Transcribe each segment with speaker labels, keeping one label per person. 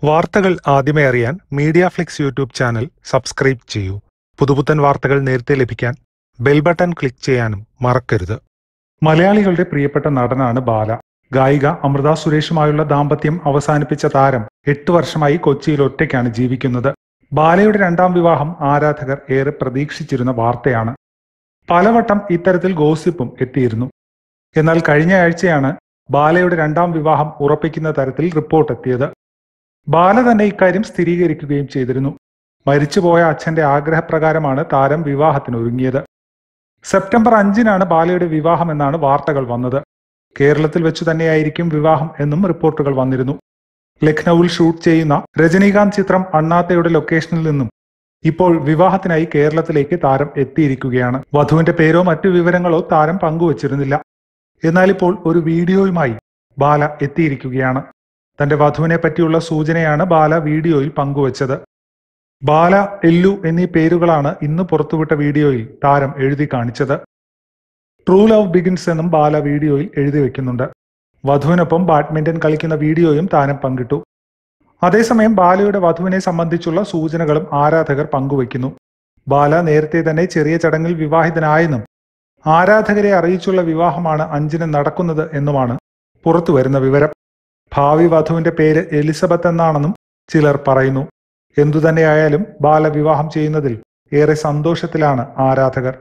Speaker 1: വാർത്തകൾ ആദ്യമേ അറിയാൻ media flix YouTube channel subscribe ചെയ്യൂ പുതുപുത്തൻ വാർത്തകൾ നേരത്തെ ലഭിക്കാൻ ബെൽ ബട്ടൺ ക്ലിക്ക് ചെയ്യാനും മറക്കരുത് മലയാളികളുടെ പ്രിയപ്പെട്ട നടനാണ് ബാല ഗായിക അമൃത സുരേഷുമായുള്ള ദാമ്പത്യം അവസാനിപ്പിച്ച താരം എട്ട് വർഷമായി കൊച്ചിയിൽ ഒറ്റയ്ക്കാണ് ജീവിക്കുന്നത് ബാലയുടെ രണ്ടാം വിവാഹം ആരാധകർ ഏറെ പ്രതീക്ഷിച്ചിരുന്ന വാർത്തയാണ് പലവട്ടം ഇത്തരത്തിൽ ഗോസിപ്പും എത്തിയിരുന്നു എന്നാൽ കഴിഞ്ഞ ആഴ്ചയാണ് ബാലയുടെ രണ്ടാം വിവാഹം ഉറപ്പിക്കുന്ന തരത്തിൽ റിപ്പോർട്ട് എത്തിയത് ബാല തന്നെ ഇക്കാര്യം സ്ഥിരീകരിക്കുകയും ചെയ്തിരുന്നു മരിച്ചുപോയ അച്ഛന്റെ ആഗ്രഹപ്രകാരമാണ് താരം വിവാഹത്തിന് ഒരുങ്ങിയത് സെപ്റ്റംബർ അഞ്ചിനാണ് ബാലയുടെ വിവാഹം എന്നാണ് വാർത്തകൾ വന്നത് കേരളത്തിൽ വെച്ചു തന്നെയായിരിക്കും വിവാഹം എന്നും റിപ്പോർട്ടുകൾ വന്നിരുന്നു ലക്നൌവിൽ ഷൂട്ട് ചെയ്യുന്ന രജനീകാന്ത് ചിത്രം അണ്ണാത്തയുടെ ലൊക്കേഷനിൽ നിന്നും ഇപ്പോൾ വിവാഹത്തിനായി കേരളത്തിലേക്ക് താരം എത്തിയിരിക്കുകയാണ് വധുവിന്റെ പേരോ മറ്റു വിവരങ്ങളോ താരം പങ്കുവച്ചിരുന്നില്ല എന്നാൽ ഇപ്പോൾ ഒരു വീഡിയോയുമായി ബാല എത്തിയിരിക്കുകയാണ് തന്റെ വധുവിനെ പറ്റിയുള്ള സൂചനയാണ് ബാല വീഡിയോയിൽ പങ്കുവച്ചത് ബാല എല്ലു എന്നീ പേരുകളാണ് ഇന്ന് പുറത്തുവിട്ട വീഡിയോയിൽ താരം എഴുതി കാണിച്ചത് ട്രൂ ലവ് ബിഗിൻസ് എന്നും ബാല വീഡിയോയിൽ എഴുതി വെക്കുന്നുണ്ട് വധുവിനൊപ്പം ബാഡ്മിന്റൺ കളിക്കുന്ന വീഡിയോയും താരം പങ്കിട്ടു അതേസമയം ബാലയുടെ വധുവിനെ സംബന്ധിച്ചുള്ള സൂചനകളും ആരാധകർ പങ്കുവയ്ക്കുന്നു ബാല നേരത്തെ തന്നെ ചെറിയ ചടങ്ങിൽ വിവാഹിതനായെന്നും ആരാധകരെ അറിയിച്ചുള്ള വിവാഹമാണ് അഞ്ചിന് നടക്കുന്നത് എന്നുമാണ് പുറത്തുവരുന്ന വിവരം ഭാവി വധുവിന്റെ പേര് എലിസബത്ത് എന്നാണെന്നും ചിലർ പറയുന്നു എന്തുതന്നെയായാലും ബാല വിവാഹം ചെയ്യുന്നതിൽ ഏറെ സന്തോഷത്തിലാണ് ആരാധകർ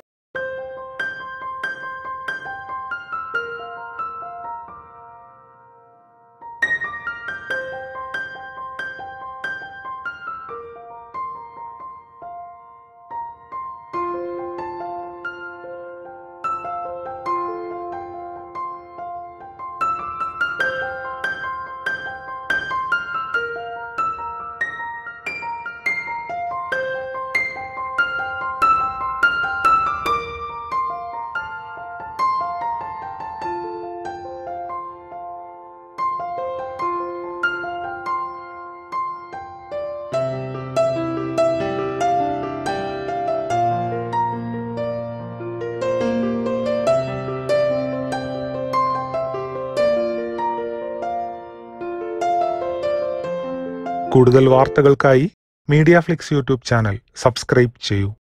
Speaker 1: കൂടുതൽ വാർത്തകൾക്കായി media flix YouTube channel subscribe ചെയ്യൂ